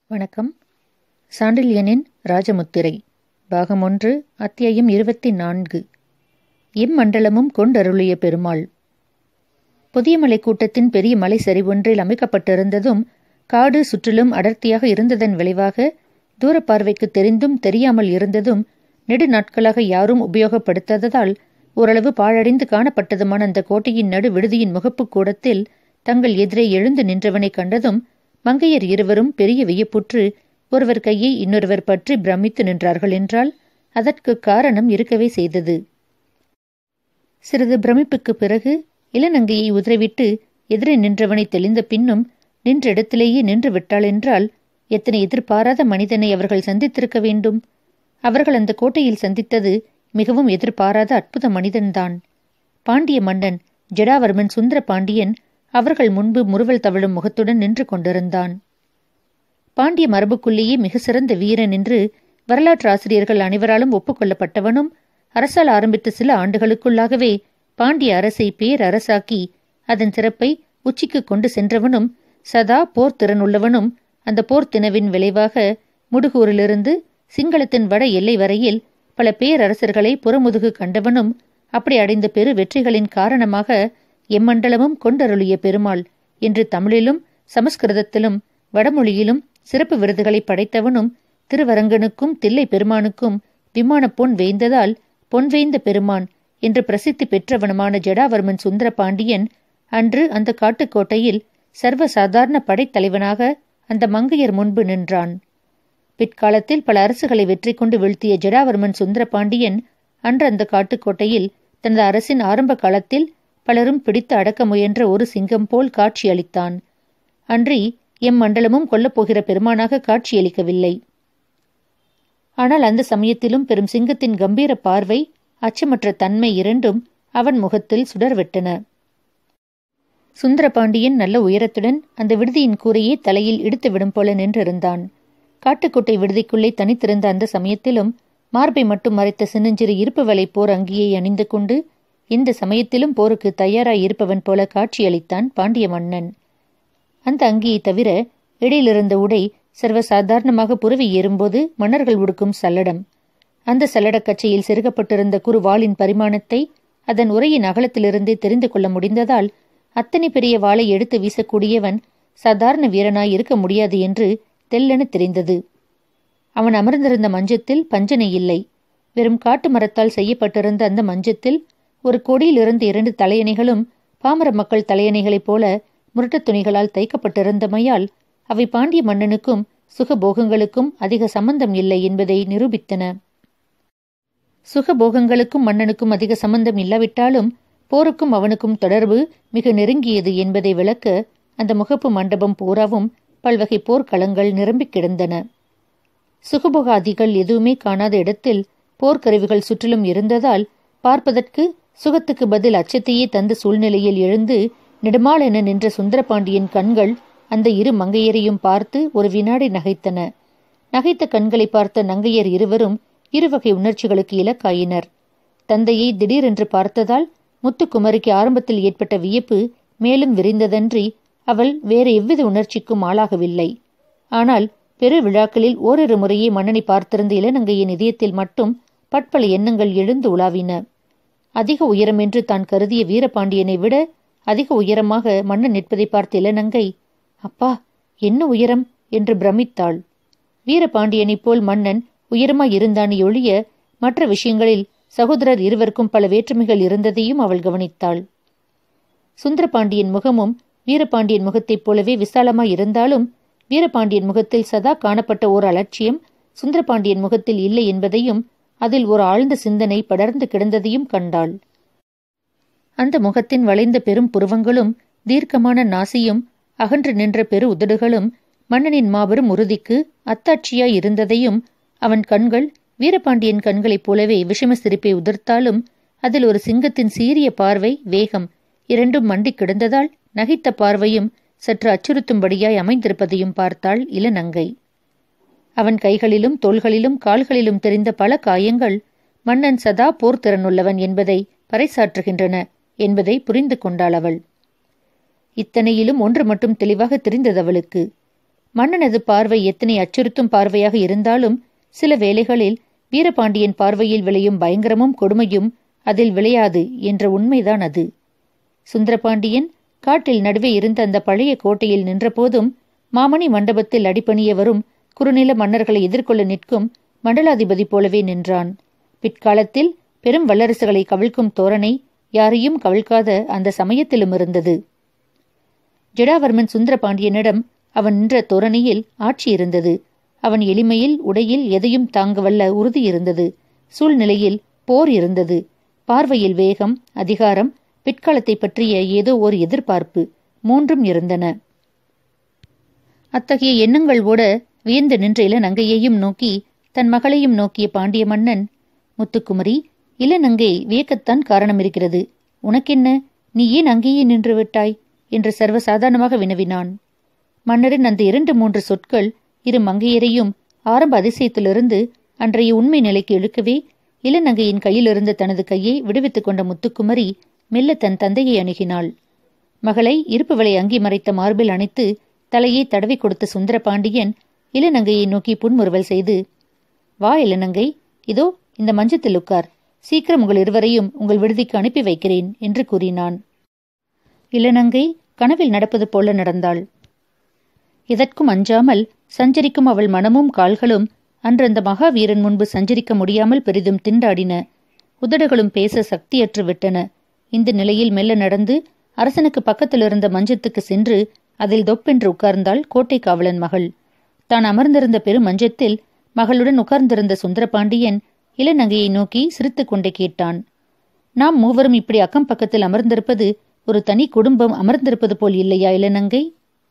வணக்கம் சாண்டில்யனின் ராஜமுத்திரை பாகம் ஒன்று அத்தியாயம் இருபத்தி நான்கு இம்மண்டலமும் கொண்டருளிய பெருமாள் புதியமலை கூட்டத்தின் பெரிய மலை சரிவொன்றில் அமைக்கப்பட்டிருந்ததும் காடு சுற்றிலும் அடர்த்தியாக இருந்ததன் விளைவாக தூரப்பார்வைக்கு தெரிந்தும் தெரியாமல் இருந்ததும் நெடு நாட்களாக யாரும் உபயோகப்படுத்தாததால் ஓரளவு பாழடைந்து காணப்பட்டதுமான அந்த கோட்டையின் நடு விடுதியின் முகப்புக் கூடத்தில் தங்கள் எதிரே எழுந்து நின்றவனை கண்டதும் மங்கையர் இருவரும் பெரிய வியப்புற்று ஒருவர் கையை இன்னொருவர் பற்றி பிரமித்து நின்றார்கள் என்றால் அதற்கு காரணம் இருக்கவே செய்தது சிறிது பிரமிப்புக்கு பிறகு இளநங்கையை உதறிவிட்டு எதிரே நின்றவனை தெளிந்த பின்னும் நின்ற இடத்திலேயே நின்று விட்டாள் என்றால் எத்தனை எதிர்பாராத மனிதனை அவர்கள் சந்தித்திருக்க வேண்டும் அவர்கள் அந்த கோட்டையில் சந்தித்தது மிகவும் எதிர்பாராத அற்புத மனிதன்தான் பாண்டிய மன்னன் ஜடாவர்மன் சுந்தர பாண்டியன் அவர்கள் முன்பு முறுவல் தவழும் முகத்துடன் நின்று கொண்டிருந்தான் பாண்டிய மரபுக்குள்ளேயே மிக சிறந்த வீரன் என்று வரலாற்று ஆசிரியர்கள் அனைவராலும் ஒப்புக்கொள்ளப்பட்டவனும் அரசால் ஆரம்பித்த சில ஆண்டுகளுக்குள்ளாகவே பாண்டிய அரசை பேரரசாக்கி அதன் சிறப்பை உச்சிக்கு கொண்டு சென்றவனும் சதா போர் திறனுள்ளவனும் அந்த போர் தினவின் விளைவாக முடுகூரிலிருந்து சிங்களத்தின் வட எல்லை வரையில் பல பேரரசர்களை புறமுதுகு கண்டவனும் அப்படி அடைந்த பெரு வெற்றிகளின் காரணமாக எம்மண்டலமும் கொண்டருளிய பெருமாள் என்று தமிழிலும் சமஸ்கிருதத்திலும் வடமொழியிலும் சிறப்பு விருதுகளை படைத்தவனும் திருவரங்கனுக்கும் தில்லை பெருமானுக்கும் விமான பொன் வேய்ந்ததால் பொன் வேய்ந்த பெருமான் என்று பிரசித்தி பெற்றவனுமான ஜடாவர்மன் சுந்தர பாண்டியன் அன்று அந்த காட்டுக்கோட்டையில் சர்வ சாதாரண படைத்தலைவனாக அந்த மங்கையர் முன்பு நின்றான் பிற்காலத்தில் பல அரசுகளை வெற்றி கொண்டு வீழ்த்திய ஜடாவர்மன் சுந்தர பாண்டியன் அன்று அந்த காட்டுக்கோட்டையில் தனது அரசின் ஆரம்ப காலத்தில் பலரும் பிடித்து அடக்க முயன்ற ஒரு சிங்கம் போல் காட்சியளித்தான் அன்றி எம் மண்டலமும் கொல்லப்போகிற பெருமானாக காட்சியளிக்கவில்லை ஆனால் அந்த சமயத்திலும் பெரும் சிங்கத்தின் கம்பீர பார்வை அச்சமற்ற தன்மை இரண்டும் அவன் முகத்தில் சுடர்விட்டன சுந்தரபாண்டியன் நல்ல உயரத்துடன் அந்த விடுதியின் கூரையே தலையில் இடுத்து விடும் போல நின்றிருந்தான் காட்டுக்கோட்டை விடுதிக்குள்ளே தனித்திருந்த அந்த சமயத்திலும் மார்பை மட்டும் மறைத்த சின்னஞ்சிறு இருப்பு வலை போர் அங்கியை அணிந்து கொண்டு இந்த சமயத்திலும் போருக்கு தயாராய் இருப்பவன் போல காட்சியளித்தான் பாண்டிய மன்னன் அந்த அங்கியை தவிர இடையிலிருந்த உடை சர்வசாதாரணமாக புறவி ஏறும்போது மன்னர்கள் உடுக்கும் சல்லடம் அந்த சல்லடக்கச்சையில் செருகப்பட்டிருந்த குறுவாளின் பரிமாணத்தை அதன் உரையின் அகலத்திலிருந்தே தெரிந்து கொள்ள முடிந்ததால் அத்தனை பெரிய வாளை எடுத்து வீசக்கூடியவன் சாதாரண வீரனாய் இருக்க முடியாது என்று தெல்லென தெரிந்தது அவன் அமர்ந்திருந்த மஞ்சத்தில் பஞ்சனை இல்லை வெறும் காட்டு மரத்தால் செய்யப்பட்டிருந்த அந்த மஞ்சத்தில் ஒரு கொடியிலிருந்து இரண்டு தலையணைகளும் பாமர மக்கள் தலையணைகளைப் போல முரட்டுத் துணிகளால் தைக்கப்பட்டிருந்தமையால் அவை பாண்டிய மன்னனுக்கும் சுகபோகங்களுக்கும் அதிக சம்பந்தம் இல்லை என்பதை நிரூபித்தன சுகபோகங்களுக்கும் மன்னனுக்கும் அதிக சம்பந்தம் இல்லாவிட்டாலும் போருக்கும் அவனுக்கும் தொடர்பு மிக நெருங்கியது என்பதை விளக்க அந்த முகப்பு மண்டபம் பூராவும் பல்வகை போர்க்களங்கள் நிரம்பிக் கிடந்தன சுகபோகாதிகள் எதுவுமே காணாத இடத்தில் போர்க்கருவிகள் சுற்றிலும் இருந்ததால் பார்ப்பதற்கு சுகத்துக்கு பதில் அச்சத்தையே தந்த சூழ்நிலையில் எழுந்து நெடுமாளென நின்ற சுந்தரபாண்டியன் கண்கள் அந்த இரு மங்கையரையும் பார்த்து ஒரு வினாடி நகைத்தன நகைத்த கண்களை பார்த்த நங்கையர் இருவரும் இருவகை உணர்ச்சிகளுக்கு இலக்காயினர் தந்தையை திடீரென்று பார்த்ததால் முத்துக்குமரிக்கு ஆரம்பத்தில் ஏற்பட்ட வியப்பு மேலும் விரிந்ததன்றி அவள் வேறு எவ்வித உணர்ச்சிக்கும் ஆளாகவில்லை ஆனால் பெரு விழாக்களில் ஓரிரு முறையே மன்னனை பார்த்திருந்த இளநங்கையின் இதயத்தில் மட்டும் பட்பல எண்ணங்கள் எழுந்து உலாவின அதிக உயரம் என்று தான் கருதிய வீரபாண்டியனை விட அதிக உயரமாக மன்னன் நிற்பதை பார்த்த இளநங்கை அப்பா என்ன உயரம் என்று பிரமித்தாள் வீரபாண்டியனைப் போல் மன்னன் உயரமாய் இருந்தானே ஒழிய மற்ற விஷயங்களில் சகோதரர் இருவருக்கும் பல வேற்றுமைகள் இருந்ததையும் அவள் கவனித்தாள் சுந்தரபாண்டியன் முகமும் வீரபாண்டியன் முகத்தைப் போலவே விசாலமாய் இருந்தாலும் வீரபாண்டியன் முகத்தில் சதா காணப்பட்ட ஓர் அலட்சியம் சுந்தரபாண்டியன் முகத்தில் இல்லை என்பதையும் அதில் ஒரு ஆழ்ந்த சிந்தனை படர்ந்து கிடந்ததையும் கண்டாள் அந்த முகத்தின் வளைந்த பெரும் புருவங்களும் தீர்க்கமான நாசியும் அகன்று நின்ற பெரு உதடுகளும் மன்னனின் மாபெரும் உறுதிக்கு அத்தாட்சியாய் இருந்ததையும் அவன் கண்கள் வீரபாண்டியன் கண்களைப் போலவே விஷம சிரிப்பை உதிர்த்தாலும் அதில் ஒரு சிங்கத்தின் சீரிய பார்வை வேகம் இரண்டும் மண்டி கிடந்ததால் நகைத்த பார்வையும் சற்று அச்சுறுத்தும்படியாய் அமைந்திருப்பதையும் பார்த்தாள் இளநங்கை அவன் கைகளிலும் தோள்களிலும் கால்களிலும் தெரிந்த பல காயங்கள் மன்னன் சதா போர் திறனுள்ளவன் என்பதை பறைசாற்றுகின்றன என்பதை புரிந்து கொண்டாள் அவள் இத்தனையிலும் ஒன்று மட்டும் தெளிவாக தெரிந்தது அவளுக்கு மன்னனது பார்வை எத்தனை அச்சுறுத்தும் பார்வையாக இருந்தாலும் சில வேளைகளில் வீரபாண்டியன் பார்வையில் விளையும் பயங்கரமும் கொடுமையும் அதில் விளையாது என்ற உண்மைதான் அது சுந்தரபாண்டியன் காட்டில் நடுவே இருந்த அந்த பழைய கோட்டையில் நின்றபோதும் மாமணி மண்டபத்தில் அடிபணிய வரும் குறுநில மன்னர்களை எதிர்கொள்ள நிற்கும் மண்டலாதிபதி போலவே நின்றான் பிற்காலத்தில் பெரும் வல்லரசுகளை கவிழ்க்கும் தோரணை யாரையும் கவிழ்க்காத அந்த சமயத்திலும் இருந்தது ஜடாவர்மன் சுந்தரபாண்டியனிடம் அவன் நின்ற தோரணையில் ஆட்சி இருந்தது அவன் எளிமையில் உடையில் எதையும் தாங்க வல்ல உறுதி இருந்தது சூழ்நிலையில் போர் இருந்தது பார்வையில் வேகம் அதிகாரம் பிற்காலத்தை பற்றிய ஏதோ ஒரு எதிர்பார்ப்பு மூன்றும் இருந்தன அத்தகைய எண்ணங்கள் ஓட வியந்து நின்ற இளநங்கையையும் நோக்கி தன் மகளையும் நோக்கிய பாண்டிய மன்னன் முத்துக்குமரி இளநங்கை வியக்கத்தான் காரணம் இருக்கிறது உனக்கென்ன நீ ஏன் அங்கேயே நின்று விட்டாய் என்று சர்வசாதாரணமாக வினவினான் மன்னரின் அந்த இரண்டு மூன்று சொற்கள் இரு மங்கையரையும் ஆரம்ப அதிசயத்திலிருந்து அன்றைய உண்மை நிலைக்கு இழுக்கவே இளநங்கையின் கையிலிருந்து தனது கையை விடுவித்துக் கொண்ட முத்துக்குமரி மெல்ல தன் தந்தையை அணுகினாள் மகளை இருப்புவளை அங்கி மறைத்த மார்பில் அணைத்து தலையை தடவி கொடுத்த சுந்தரபாண்டியன் இளநங்கையை நோக்கி புன்முறுவல் செய்து வா இளநங்கை இதோ இந்த மஞ்சத்தில் உட்கார் சீக்கிரம் உங்கள் இருவரையும் உங்கள் விடுதிக்கு அனுப்பி வைக்கிறேன் என்று கூறினான் இளநங்கை கனவில் நடப்பது போல நடந்தாள் எதற்கும் அஞ்சாமல் சஞ்சரிக்கும் அவள் மனமும் கால்களும் அன்று அந்த மகாவீரன் முன்பு சஞ்சரிக்க முடியாமல் பெரிதும் திண்டாடின உதடுகளும் பேச சக்தியற்று விட்டன இந்த நிலையில் மெல்ல நடந்து அரசனுக்கு பக்கத்தில் இருந்த மஞ்சத்துக்கு சென்று அதில் தொப்பென்று உட்கார்ந்தாள் கோட்டை காவலன் மகள் தான் அமர்ந்திருந்த பெரும் மஞ்சத்தில் மகளுடன் உட்கார்ந்திருந்த சுந்தரபாண்டியன் இளநங்கையை நோக்கி சிரித்துக் கொண்டே கேட்டான் நாம் மூவரும் இப்படி அக்கம் பக்கத்தில் அமர்ந்திருப்பது ஒரு தனி குடும்பம் அமர்ந்திருப்பது போல் இல்லையா இளநங்கை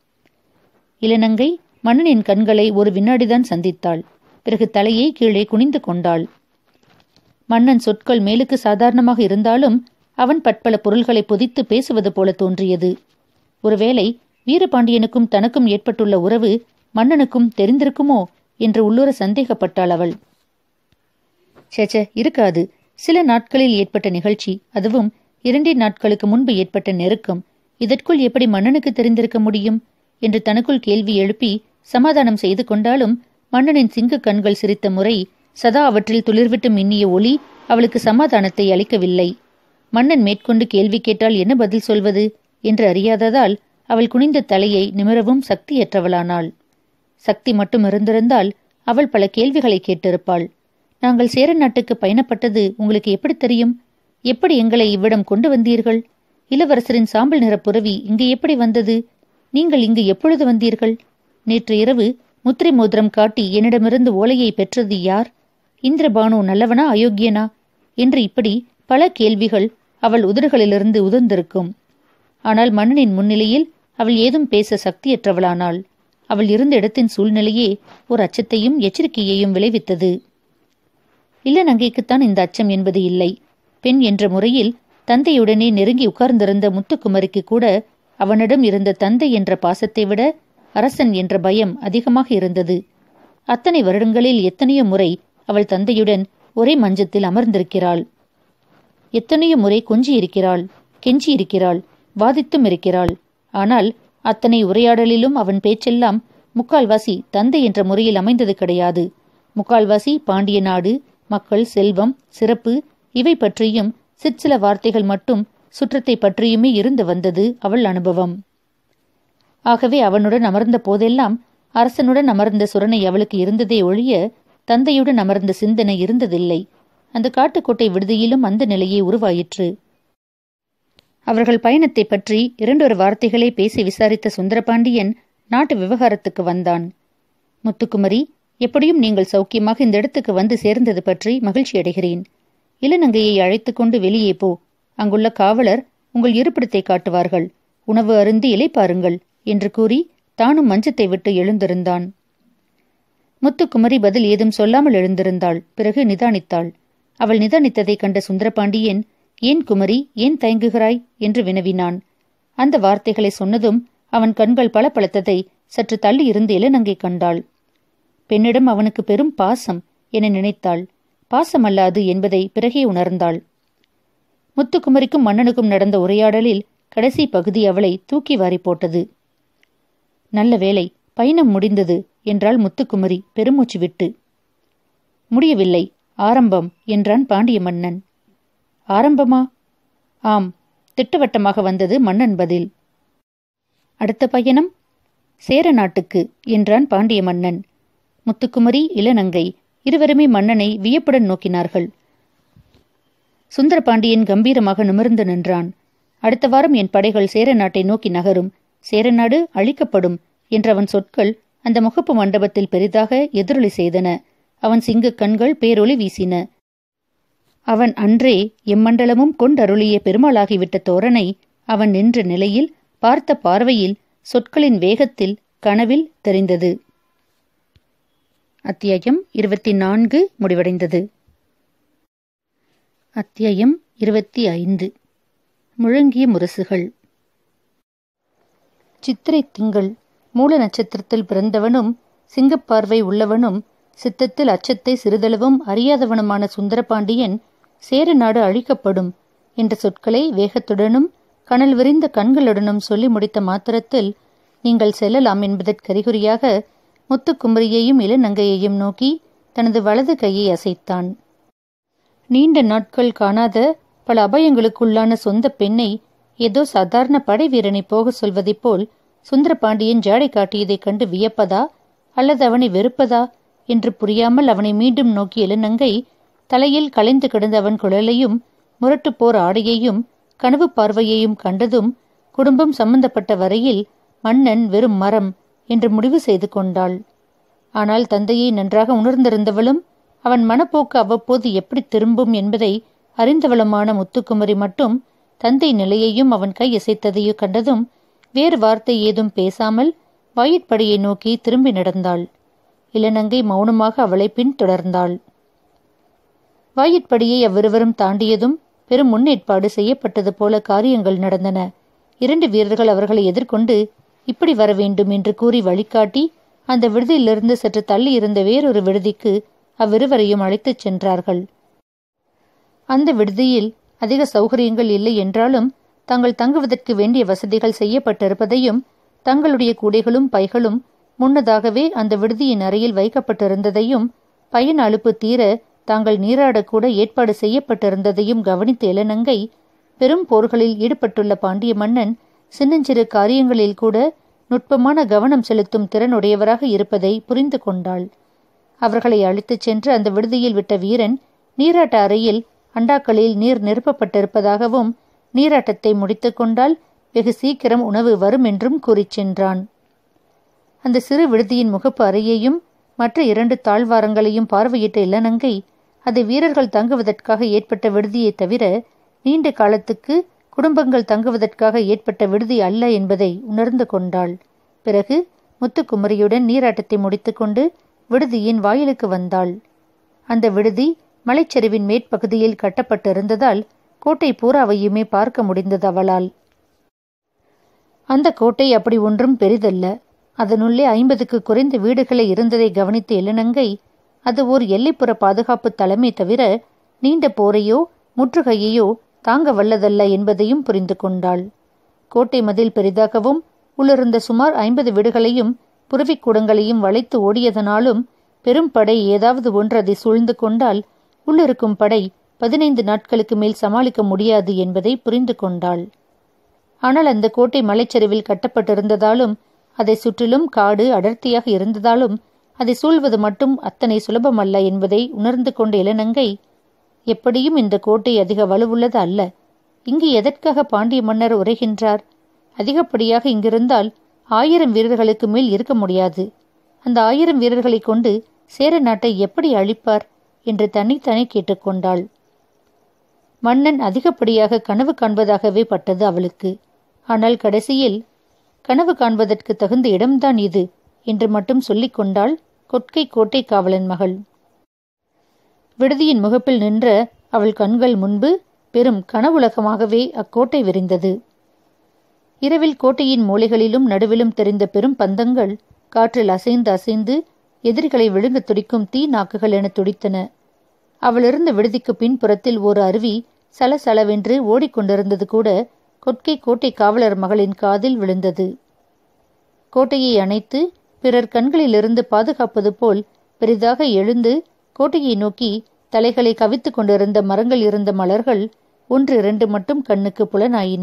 இளநங்கை மன்னனின் கண்களை ஒரு வினாடிதான் சந்தித்தாள் பிறகு தலையை கீழே குனிந்து கொண்டாள் மன்னன் சொற்கள் மேலுக்கு சாதாரணமாக இருந்தாலும் அவன் பட்பல பொருள்களை பொதித்து பேசுவது போல தோன்றியது ஒருவேளை வீரபாண்டியனுக்கும் தனக்கும் ஏற்பட்டுள்ள உறவு மன்னனுக்கும் தெரிந்திருக்குமோ என்று உள்ளுர சந்தேகப்பட்டாள் அவள் சேச்ச இருக்காது சில நாட்களில் ஏற்பட்ட நிகழ்ச்சி அதுவும் இரண்டே நாட்களுக்கு முன்பு ஏற்பட்ட நெருக்கம் இதற்குள் எப்படி மன்னனுக்கு தெரிந்திருக்க முடியும் என்று தனக்குள் கேள்வி எழுப்பி சமாதானம் செய்து கொண்டாலும் மன்னனின் சிங்க கண்கள் சிரித்த முறை சதா அவற்றில் துளிர்விட்டு மின்னிய ஒளி அவளுக்கு சமாதானத்தை அளிக்கவில்லை மன்னன் மேற்கொண்டு கேள்வி கேட்டால் என்ன பதில் சொல்வது என்று அறியாததால் அவள் குனிந்த தலையை நிமிரவும் சக்தியற்றவளானாள் சக்தி மட்டும் இருந்திருந்தால் அவள் பல கேள்விகளை கேட்டிருப்பாள் நாங்கள் சேர நாட்டுக்கு பயணப்பட்டது உங்களுக்கு எப்படி தெரியும் எப்படி எங்களை இவ்விடம் கொண்டு வந்தீர்கள் இளவரசரின் சாம்பல் நிற புறவி இங்கு எப்படி வந்தது நீங்கள் இங்கு எப்பொழுது வந்தீர்கள் நேற்று இரவு முத்திரை மோதிரம் காட்டி என்னிடமிருந்து ஓலையை பெற்றது யார் இந்திரபானு நல்லவனா அயோக்கியனா என்று இப்படி பல கேள்விகள் அவள் உதடுகளிலிருந்து உதிர்ந்திருக்கும் ஆனால் மன்னனின் முன்னிலையில் அவள் ஏதும் பேச சக்தியற்றவளானாள் அவள் இருந்த இடத்தின் சூழ்நிலையே ஒரு அச்சத்தையும் எச்சரிக்கையையும் விளைவித்தது இல்லநங்கைக்குத்தான் இந்த அச்சம் என்பது இல்லை பெண் என்ற முறையில் தந்தையுடனே நெருங்கி உட்கார்ந்திருந்த முத்துக்குமரிக்கு கூட அவனிடம் இருந்த தந்தை என்ற பாசத்தை விட அரசன் என்ற பயம் அதிகமாக இருந்தது அத்தனை வருடங்களில் எத்தனையோ முறை அவள் தந்தையுடன் ஒரே மஞ்சத்தில் அமர்ந்திருக்கிறாள் எத்தனையோ முறை கொஞ்சி இருக்கிறாள் கெஞ்சி இருக்கிறாள் வாதித்தும் இருக்கிறாள் ஆனால் அத்தனை உரையாடலிலும் அவன் பேச்செல்லாம் முக்கால்வாசி தந்தை என்ற முறையில் அமைந்தது கிடையாது முக்கால்வாசி பாண்டிய நாடு மக்கள் செல்வம் சிறப்பு இவை பற்றியும் சிற்சில வார்த்தைகள் மட்டும் சுற்றத்தை பற்றியுமே இருந்து வந்தது அவள் அனுபவம் ஆகவே அவனுடன் அமர்ந்த போதெல்லாம் அரசனுடன் அமர்ந்த சுரணை அவளுக்கு இருந்ததே ஒழிய தந்தையுடன் அமர்ந்த சிந்தனை இருந்ததில்லை அந்த காட்டுக்கோட்டை விடுதியிலும் அந்த நிலையே உருவாயிற்று அவர்கள் பயணத்தை பற்றி இரண்டொரு வார்த்தைகளை பேசி விசாரித்த சுந்தரபாண்டியன் நாட்டு விவகாரத்துக்கு வந்தான் முத்துக்குமரி எப்படியும் நீங்கள் சௌக்கியமாக இந்த இடத்துக்கு வந்து சேர்ந்தது பற்றி மகிழ்ச்சி அடைகிறேன் இளநங்கையை அழைத்துக் கொண்டு வெளியே போ அங்குள்ள காவலர் உங்கள் இருப்பிடத்தை காட்டுவார்கள் உணவு அருந்தி இலைப்பாருங்கள் என்று கூறி தானும் மஞ்சத்தை விட்டு எழுந்திருந்தான் முத்துக்குமரி பதில் ஏதும் சொல்லாமல் எழுந்திருந்தாள் பிறகு நிதானித்தாள் அவள் நிதானித்ததைக் கண்ட சுந்தரபாண்டியன் ஏன் குமரி ஏன் தயங்குகிறாய் என்று வினவினான் அந்த வார்த்தைகளை சொன்னதும் அவன் கண்கள் பளபளத்ததை சற்று தள்ளி இருந்து இளநங்கை கண்டாள் பெண்ணிடம் அவனுக்கு பெரும் பாசம் என நினைத்தாள் பாசமல்லாது என்பதை பிறகே உணர்ந்தாள் முத்துக்குமரிக்கும் மன்னனுக்கும் நடந்த உரையாடலில் கடைசி பகுதி அவளை தூக்கி வாரி போட்டது நல்ல வேளை பயணம் முடிந்தது என்றாள் முத்துக்குமரி பெருமூச்சு விட்டு முடியவில்லை ஆரம்பம் என்றான் பாண்டிய மன்னன் ஆரம்பமா ஆம் திட்டவட்டமாக வந்தது மன்னன் பதில் அடுத்த பயணம் சேர நாட்டுக்கு என்றான் பாண்டிய மன்னன் முத்துக்குமரி இளநங்கை இருவருமே மன்னனை வியப்புடன் நோக்கினார்கள் சுந்தரபாண்டியன் கம்பீரமாக நிமிர்ந்து நின்றான் அடுத்த வாரம் என் படைகள் சேர நாட்டை நோக்கி நகரும் சேரநாடு அழிக்கப்படும் என்ற அவன் சொற்கள் அந்த முகப்பு மண்டபத்தில் பெரிதாக எதிரொலி செய்தன அவன் சிங்கக் கண்கள் பேரொளி வீசின அவன் அன்றே எம்மண்டலமும் கொண்டருளிய பெருமாளாகிவிட்ட தோரனை அவன் நின்ற நிலையில் பார்த்த பார்வையில் சொற்களின் வேகத்தில் கனவில் தெரிந்தது அத்தியாயம் இருபத்தி நான்கு முடிவடைந்தது அத்தியாயம் இருபத்தி ஐந்து முழங்கிய முரசுகள் சித்திரை திங்கள் மூல நட்சத்திரத்தில் பிறந்தவனும் சிங்கப்பார்வை உள்ளவனும் சித்தத்தில் அச்சத்தை சிறிதளவும் அறியாதவனுமான சுந்தரபாண்டியன் சேர நாடு அழிக்கப்படும் என்ற சொற்களை வேகத்துடனும் கனல் விரிந்த கண்களுடனும் சொல்லி முடித்த மாத்திரத்தில் நீங்கள் செல்லலாம் என்பதற்கறிகுறியாக முத்துக்குமரியையும் இளநங்கையையும் நோக்கி தனது வலது கையை அசைத்தான் நீண்ட நாட்கள் காணாத பல அபயங்களுக்குள்ளான சொந்த பெண்ணை ஏதோ சாதாரண படை வீரனை போக சொல்வதைப் போல் சுந்தரபாண்டியன் ஜாடை காட்டியதைக் கண்டு வியப்பதா அல்லது அவனை வெறுப்பதா என்று புரியாமல் அவனை மீண்டும் நோக்கிய இளநங்கை தலையில் கலைந்து கிடந்த அவன் குழலையும் முரட்டுப்போர் ஆடையையும் கனவு பார்வையையும் கண்டதும் குடும்பம் சம்பந்தப்பட்ட வரையில் மன்னன் வெறும் மரம் என்று முடிவு செய்து கொண்டாள் ஆனால் தந்தையை நன்றாக உணர்ந்திருந்தவளும் அவன் மனப்போக்கு அவ்வப்போது எப்படி திரும்பும் என்பதை அறிந்தவளுமான முத்துக்குமரி மட்டும் தந்தை நிலையையும் அவன் கை இசைத்ததையும் கண்டதும் வேறு வார்த்தை ஏதும் பேசாமல் வாயிற்படியை நோக்கி திரும்பி நடந்தாள் இளநங்கை மௌனமாக அவளை பின்தொடர்ந்தாள் வாயிற்படியை அவ்விருவரும் தாண்டியதும் பெரும் முன்னேற்பாடு செய்யப்பட்டது போல காரியங்கள் நடந்தன இரண்டு வீரர்கள் அவர்களை எதிர்கொண்டு இப்படி வர வேண்டும் என்று கூறி வழிகாட்டி அந்த விடுதியிலிருந்து சற்று தள்ளி இருந்த வேறொரு விடுதிக்கு அவ்விருவரையும் அழைத்துச் சென்றார்கள் அந்த விடுதியில் அதிக சௌகரியங்கள் இல்லை என்றாலும் தாங்கள் தங்குவதற்கு வேண்டிய வசதிகள் செய்யப்பட்டிருப்பதையும் தங்களுடைய கூடைகளும் பைகளும் முன்னதாகவே அந்த விடுதியின் அறையில் வைக்கப்பட்டிருந்ததையும் பயண அலுப்பு தீர தாங்கள் நீராடக்கூட ஏற்பாடு செய்யப்பட்டிருந்ததையும் கவனித்த இளநங்கை பெரும் போர்களில் ஈடுபட்டுள்ள பாண்டிய மன்னன் சின்னஞ்சிறு காரியங்களில் கூட நுட்பமான கவனம் செலுத்தும் திறனுடையவராக இருப்பதை புரிந்து கொண்டாள் அவர்களை அழைத்துச் சென்று அந்த விடுதியில் விட்ட வீரன் நீராட்ட அறையில் அண்டாக்களில் நீர் நிரப்பப்பட்டிருப்பதாகவும் நீராட்டத்தை முடித்து கொண்டால் வெகு சீக்கிரம் உணவு வரும் என்றும் கூறிச் சென்றான் அந்த சிறு விடுதியின் முகப்பு அறையையும் மற்ற இரண்டு தாழ்வாரங்களையும் பார்வையிட்ட இளநங்கை அதை வீரர்கள் தங்குவதற்காக ஏற்பட்ட விடுதியை தவிர நீண்ட காலத்துக்கு குடும்பங்கள் தங்குவதற்காக ஏற்பட்ட விடுதி அல்ல என்பதை உணர்ந்து கொண்டாள் பிறகு முத்துக்குமரியுடன் நீராட்டத்தை முடித்துக்கொண்டு விடுதியின் வாயிலுக்கு வந்தாள் அந்த விடுதி மலைச்சரிவின் மேற்பகுதியில் கட்டப்பட்டிருந்ததால் கோட்டை பூராவையுமே பார்க்க முடிந்தது அவளால் அந்த கோட்டை அப்படி ஒன்றும் பெரிதல்ல அதனுள்ளே ஐம்பதுக்கு குறைந்த வீடுகளை இருந்ததை கவனித்த இளநங்கை அது ஓர் எல்லைப்புற பாதுகாப்பு தலைமை தவிர நீண்ட போரையோ முற்றுகையையோ தாங்க வல்லதல்ல என்பதையும் புரிந்து கொண்டாள் கோட்டை மதில் பெரிதாகவும் உள்ளிருந்த சுமார் ஐம்பது வீடுகளையும் புறவிக்கூடங்களையும் வளைத்து ஓடியதனாலும் பெரும் படை ஏதாவது ஒன்று அதை சூழ்ந்து கொண்டால் உள்ளிருக்கும் படை பதினைந்து நாட்களுக்கு மேல் சமாளிக்க முடியாது என்பதை புரிந்து கொண்டாள் ஆனால் அந்த கோட்டை மலைச்சரிவில் கட்டப்பட்டிருந்ததாலும் அதை சுற்றிலும் காடு அடர்த்தியாக இருந்ததாலும் அதை சூழ்வது மட்டும் அத்தனை சுலபமல்ல என்பதை உணர்ந்து கொண்ட இளநங்கை எப்படியும் இந்த கோட்டை அதிக வலுவுள்ளது அல்ல இங்கு எதற்காக பாண்டிய மன்னர் உரைகின்றார் அதிகப்படியாக இங்கிருந்தால் ஆயிரம் வீரர்களுக்கு மேல் இருக்க முடியாது அந்த ஆயிரம் வீரர்களை கொண்டு சேர நாட்டை எப்படி அழிப்பார் என்று தனித்தனி கேட்டுக்கொண்டாள் மன்னன் அதிகப்படியாக கனவு காண்பதாகவே பட்டது அவளுக்கு ஆனால் கடைசியில் கனவு காண்பதற்கு தகுந்த இடம்தான் இது என்று மட்டும் சொல்லிக் கொண்டாள் கொட்கை கோட்டை காவலன் மகள் விடுதியின் முகப்பில் நின்ற அவள் கண்கள் முன்பு பெரும் கனவுலகமாகவே அக்கோட்டை விரிந்தது இரவில் கோட்டையின் மூலைகளிலும் நடுவிலும் தெரிந்த பெரும் பந்தங்கள் காற்றில் அசைந்து அசைந்து எதிரிகளை விழுங்க துடிக்கும் தீ நாக்குகள் என துடித்தன அவள் இருந்த விடுதிக்கு பின்புறத்தில் ஒரு அருவி சலசலவென்று ஓடிக்கொண்டிருந்தது கூட கொட்கை கோட்டை காவலர் மகளின் காதில் விழுந்தது கோட்டையை அணைத்து பிறர் கண்களிலிருந்து பாதுகாப்பது போல் பெரிதாக எழுந்து கோட்டையை நோக்கி தலைகளை கவித்துக் கொண்டிருந்த மரங்கள் இருந்த மலர்கள் ஒன்று இரண்டு மட்டும் கண்ணுக்கு புலனாயின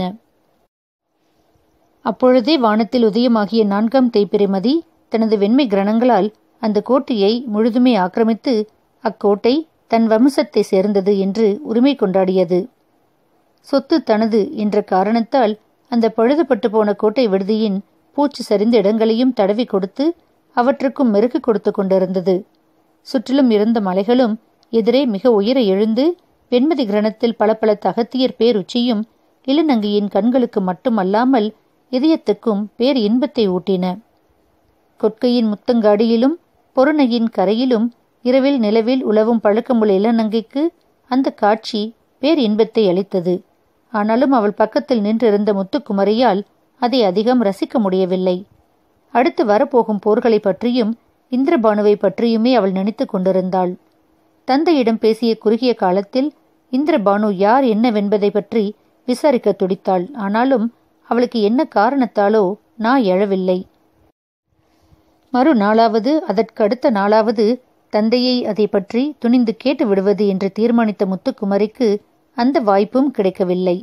அப்பொழுதே வானத்தில் உதயமாகிய நான்காம் தேய்பிரைமதி தனது வெண்மை கிரணங்களால் அந்த கோட்டையை முழுதுமே ஆக்கிரமித்து அக்கோட்டை தன் வம்சத்தை சேர்ந்தது என்று உரிமை கொண்டாடியது சொத்து தனது என்ற காரணத்தால் அந்த பழுதுபட்டு போன கோட்டை விடுதியின் பூச்சி சரிந்த இடங்களையும் தடவி கொடுத்து அவற்றுக்கும் மெருகு கொடுத்து கொண்டிருந்தது சுற்றிலும் இருந்த மலைகளும் எதிரே மிக உயர எழுந்து வெண்மதி கிரணத்தில் பல பல தகத்தியர் பேருச்சியும் இளநங்கையின் கண்களுக்கு மட்டுமல்லாமல் இதயத்துக்கும் பேர் இன்பத்தை ஊட்டின கொட்கையின் முத்தங்காடியிலும் பொருணையின் கரையிலும் இரவில் நிலவில் உலவும் பழக்கமுள்ள இளநங்கைக்கு அந்த காட்சி பேர் இன்பத்தை அளித்தது ஆனாலும் அவள் பக்கத்தில் நின்றிருந்த முத்துக்குமரியால் அதை அதிகம் ரசிக்க முடியவில்லை அடுத்து வரப்போகும் போர்களை பற்றியும் இந்திரபானுவை பற்றியுமே அவள் நினைத்து கொண்டிருந்தாள் தந்தையிடம் பேசிய குறுகிய காலத்தில் இந்திரபானு யார் என்னவென்பதை பற்றி விசாரிக்க துடித்தாள் ஆனாலும் அவளுக்கு என்ன காரணத்தாலோ நான் எழவில்லை மறுநாளாவது அதற்கடுத்த நாளாவது தந்தையை அதை பற்றி துணிந்து கேட்டு விடுவது என்று தீர்மானித்த முத்துக்குமரிக்கு அந்த வாய்ப்பும் கிடைக்கவில்லை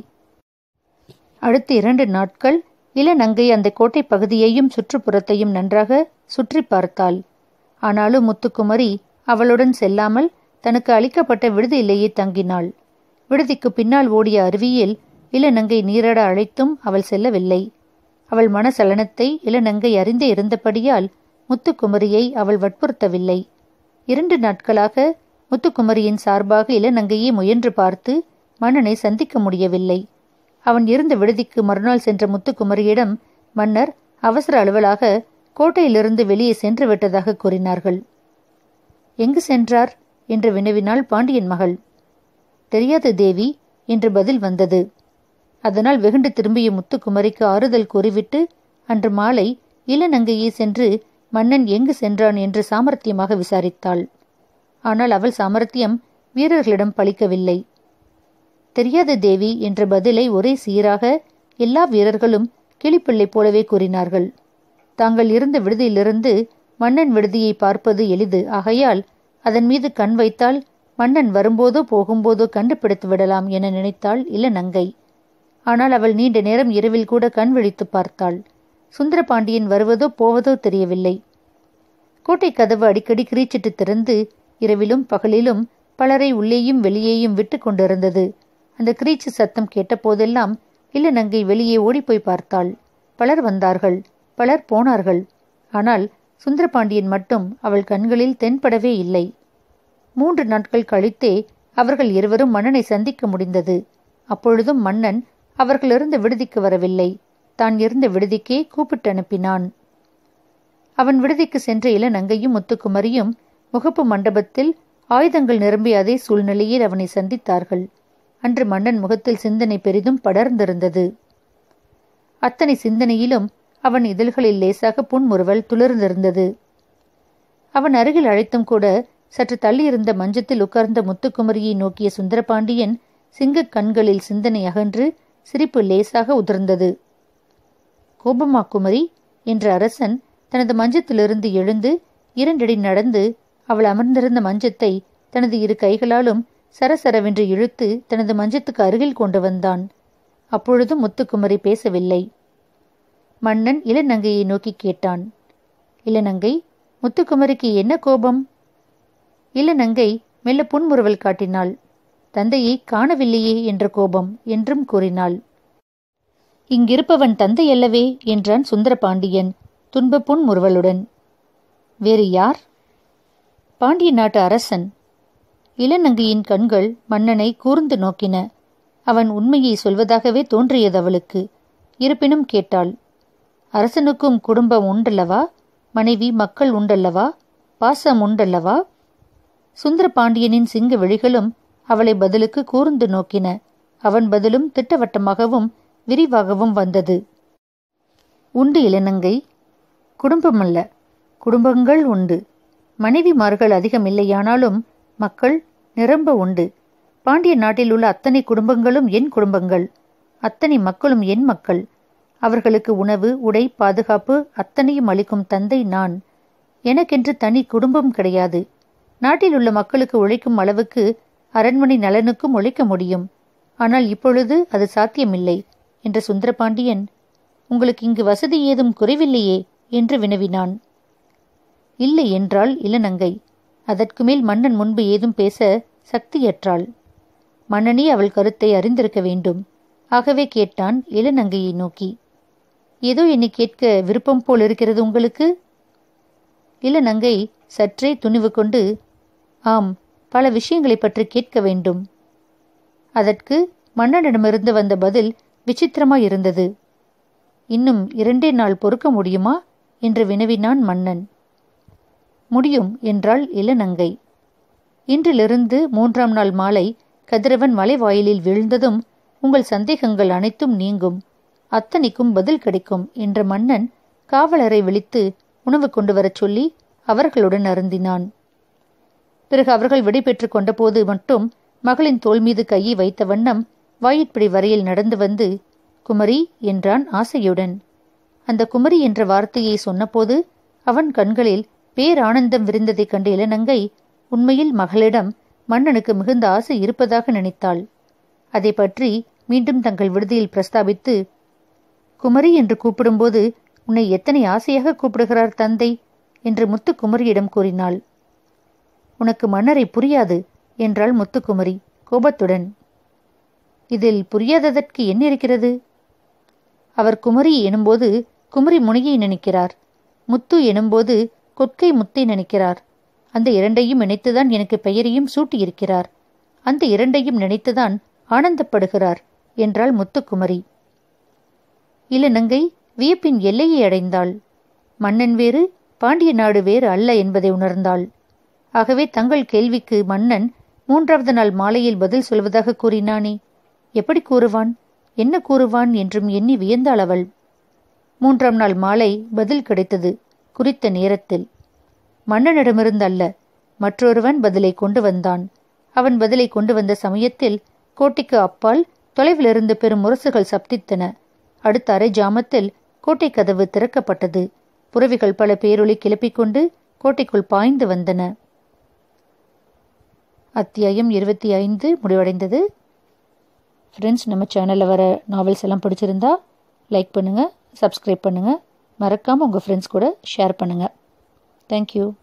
அடுத்த இரண்டு நாட்கள் இளநங்கை அந்த கோட்டை பகுதியையும் சுற்றுப்புறத்தையும் நன்றாக சுற்றி பார்த்தாள் ஆனாலும் முத்துக்குமரி அவளுடன் செல்லாமல் தனக்கு அளிக்கப்பட்ட விடுதியிலேயே தங்கினாள் விடுதிக்கு பின்னால் ஓடிய அருவியில் இளநங்கை நீராட அழைத்தும் அவள் செல்லவில்லை அவள் மனசலனத்தை இளநங்கை அறிந்தே இருந்தபடியால் முத்துக்குமரியை அவள் வற்புறுத்தவில்லை இரண்டு நாட்களாக முத்துக்குமரியின் சார்பாக இளநங்கையை முயன்று பார்த்து மன்னனை சந்திக்க முடியவில்லை அவன் இருந்த விடுதிக்கு மறுநாள் சென்ற முத்துக்குமரியிடம் மன்னர் அவசர அலுவலாக கோட்டையிலிருந்து வெளியே சென்று விட்டதாக கூறினார்கள் எங்கு சென்றார் என்று வினவினாள் பாண்டியன் மகள் தெரியாது தேவி என்று பதில் வந்தது அதனால் வெகுண்டு திரும்பிய முத்துக்குமரிக்கு ஆறுதல் கூறிவிட்டு அன்று மாலை இளநங்கையை சென்று மன்னன் எங்கு சென்றான் என்று சாமர்த்தியமாக விசாரித்தாள் ஆனால் அவள் சாமர்த்தியம் வீரர்களிடம் பலிக்கவில்லை தெரியாத தேவி என்ற பதிலை ஒரே சீராக எல்லா வீரர்களும் கிளிப்பிள்ளை போலவே கூறினார்கள் தாங்கள் இருந்த விடுதியிலிருந்து மன்னன் விடுதியை பார்ப்பது எளிது ஆகையால் அதன் மீது கண் வைத்தால் மன்னன் வரும்போதோ போகும்போதோ கண்டுபிடித்து விடலாம் என நினைத்தாள் இளநங்கை ஆனால் அவள் நீண்ட நேரம் இரவில் கூட கண் விழித்து பார்த்தாள் சுந்தரபாண்டியன் வருவதோ போவதோ தெரியவில்லை கோட்டை கதவு அடிக்கடி கிரீச்சிட்டு திறந்து இரவிலும் பகலிலும் பலரை உள்ளேயும் வெளியேயும் விட்டு கொண்டிருந்தது அந்த கிரீச்சு சத்தம் கேட்டபோதெல்லாம் இளநங்கை வெளியே ஓடிப்போய் பார்த்தாள் பலர் வந்தார்கள் பலர் போனார்கள் ஆனால் சுந்தரபாண்டியன் மட்டும் அவள் கண்களில் தென்படவே இல்லை மூன்று நாட்கள் கழித்தே அவர்கள் இருவரும் மன்னனை சந்திக்க முடிந்தது அப்பொழுதும் மன்னன் அவர்கள் இருந்த விடுதிக்கு வரவில்லை தான் இருந்த விடுதிக்கே கூப்பிட்டு அனுப்பினான் அவன் விடுதிக்கு சென்ற இளநங்கையும் முத்துக்குமரியும் முகப்பு மண்டபத்தில் ஆயுதங்கள் நிரம்பிய அதே சூழ்நிலையில் அவனை சந்தித்தார்கள் அன்று மன்னன் முகத்தில் சிந்தனை பெரிதும் படர்ந்திருந்தது அத்தனை சிந்தனையிலும் அவன் இதழ்களில் லேசாக புன்முறுவல் துளிர்ந்திருந்தது அவன் அருகில் அழைத்தும் கூட சற்று தள்ளியிருந்த மஞ்சத்தில் உட்கார்ந்த முத்துக்குமரியை நோக்கிய சுந்தரபாண்டியன் சிங்கக் கண்களில் சிந்தனை அகன்று சிரிப்பு லேசாக உதிர்ந்தது கோபமா குமரி என்ற அரசன் தனது மஞ்சத்திலிருந்து எழுந்து இரண்டடி நடந்து அவள் அமர்ந்திருந்த மஞ்சத்தை தனது இரு கைகளாலும் சரசரவென்று இழுத்து தனது மஞ்சத்துக்கு அருகில் கொண்டு வந்தான் அப்பொழுதும் முத்துக்குமரி பேசவில்லை மன்னன் இளநங்கையை நோக்கி கேட்டான் இளநங்கை முத்துக்குமரிக்கு என்ன கோபம் இளநங்கை மெல்ல புன்முறுவல் காட்டினாள் தந்தையை காணவில்லையே என்ற கோபம் என்றும் கூறினாள் இங்கிருப்பவன் தந்தை அல்லவே என்றான் சுந்தரபாண்டியன் துன்ப புன்முறுவலுடன் வேறு யார் பாண்டிய நாட்டு அரசன் இளநங்கையின் கண்கள் மன்னனை கூர்ந்து நோக்கின அவன் உண்மையை சொல்வதாகவே தோன்றியது அவளுக்கு இருப்பினும் கேட்டாள் அரசனுக்கும் குடும்பம் உண்டல்லவா மனைவி மக்கள் உண்டல்லவா பாசம் உண்டல்லவா சுந்தர பாண்டியனின் சிங்க விழிகளும் அவளை பதிலுக்கு கூர்ந்து நோக்கின அவன் பதிலும் திட்டவட்டமாகவும் விரிவாகவும் வந்தது உண்டு இளநங்கை குடும்பமல்ல குடும்பங்கள் உண்டு மனைவிமார்கள் அதிகம் இல்லையானாலும் மக்கள் நிரம்ப உண்டு பாண்டிய நாட்டில் உள்ள அத்தனை குடும்பங்களும் என் குடும்பங்கள் அத்தனை மக்களும் என் மக்கள் அவர்களுக்கு உணவு உடை பாதுகாப்பு அத்தனையும் அளிக்கும் தந்தை நான் எனக்கென்று தனி குடும்பம் கிடையாது நாட்டில் உள்ள மக்களுக்கு உழைக்கும் அளவுக்கு அரண்மனை நலனுக்கும் உழைக்க முடியும் ஆனால் இப்பொழுது அது சாத்தியமில்லை என்ற சுந்தரபாண்டியன் உங்களுக்கு இங்கு வசதி ஏதும் குறைவில்லையே என்று வினவினான் இல்லை என்றாள் இளநங்கை அதற்கு மேல் மன்னன் முன்பு ஏதும் பேச சக்தியற்றாள் மன்னனே அவள் கருத்தை அறிந்திருக்க வேண்டும் ஆகவே கேட்டான் இளநங்கையை நோக்கி ஏதோ என்னை கேட்க விருப்பம் போல் இருக்கிறது உங்களுக்கு இளநங்கை சற்றே துணிவு கொண்டு ஆம் பல விஷயங்களைப் பற்றி கேட்க வேண்டும் அதற்கு மன்னனிடமிருந்து வந்த பதில் விசித்திரமாயிருந்தது இன்னும் இரண்டே நாள் பொறுக்க முடியுமா என்று வினவினான் மன்னன் முடியும் என்றாள் இளநங்கை இன்றிலிருந்து மூன்றாம் நாள் மாலை கதிரவன் மலைவாயிலில் விழுந்ததும் உங்கள் சந்தேகங்கள் அனைத்தும் நீங்கும் அத்தனைக்கும் பதில் கிடைக்கும் என்ற மன்னன் காவலரை விழித்து உணவு கொண்டு வரச் சொல்லி அவர்களுடன் அருந்தினான் பிறகு அவர்கள் விடைபெற்று கொண்டபோது மட்டும் மகளின் தோள் மீது கையை வைத்த வண்ணம் வாயிற்படி வரையில் நடந்து வந்து குமரி என்றான் ஆசையுடன் அந்த குமரி என்ற வார்த்தையை சொன்னபோது அவன் கண்களில் பேரானந்தம் விரிந்ததைக் கண்ட இளநங்கை உண்மையில் மகளிடம் மன்னனுக்கு மிகுந்த ஆசை இருப்பதாக நினைத்தாள் அதை பற்றி மீண்டும் தங்கள் விடுதியில் பிரஸ்தாபித்து குமரி என்று கூப்பிடும்போது உன்னை எத்தனை ஆசையாக கூப்பிடுகிறார் தந்தை என்று முத்துக்குமரியிடம் கூறினாள் உனக்கு மன்னரை புரியாது என்றாள் முத்துக்குமரி கோபத்துடன் இதில் புரியாததற்கு என்ன இருக்கிறது அவர் குமரி எனும்போது குமரி முனையை நினைக்கிறார் முத்து எனும்போது கொற்கை முத்தை நினைக்கிறார் அந்த இரண்டையும் நினைத்துதான் எனக்கு பெயரையும் சூட்டியிருக்கிறார் அந்த இரண்டையும் நினைத்துதான் ஆனந்தப்படுகிறார் என்றாள் முத்துக்குமரி இளநங்கை வியப்பின் எல்லையை அடைந்தாள் மன்னன் வேறு பாண்டிய நாடு வேறு அல்ல என்பதை உணர்ந்தாள் ஆகவே தங்கள் கேள்விக்கு மன்னன் மூன்றாவது நாள் மாலையில் பதில் சொல்வதாக கூறினானே எப்படி கூறுவான் என்ன கூறுவான் என்றும் எண்ணி வியந்தாள் அவள் மூன்றாம் நாள் மாலை பதில் கிடைத்தது குறித்த நேரத்தில் மன்னனிடமிருந்து அல்ல மற்றொருவன் பதிலை கொண்டு வந்தான் அவன் பதிலை கொண்டு வந்த சமயத்தில் கோட்டைக்கு அப்பால் தொலைவிலிருந்து பெரும் முரசுகள் சப்தித்தன அடுத்த அரை ஜாமத்தில் கோட்டை கதவு திறக்கப்பட்டது புறவிகள் பல பேரொளி கிளப்பிக் கொண்டு கோட்டைக்குள் பாய்ந்து வந்தன அத்தியாயம் இருபத்தி ஐந்து முடிவடைந்தது ஃப்ரெண்ட்ஸ் நம்ம சேனலில் வர நாவல்ஸ் எல்லாம் பிடிச்சிருந்தா லைக் பண்ணுங்கள் சப்ஸ்கிரைப் பண்ணுங்கள் மறக்காமல் உங்கள் ஃப்ரெண்ட்ஸ் கூட ஷேர் பண்ணுங்கள் தேங்க்யூ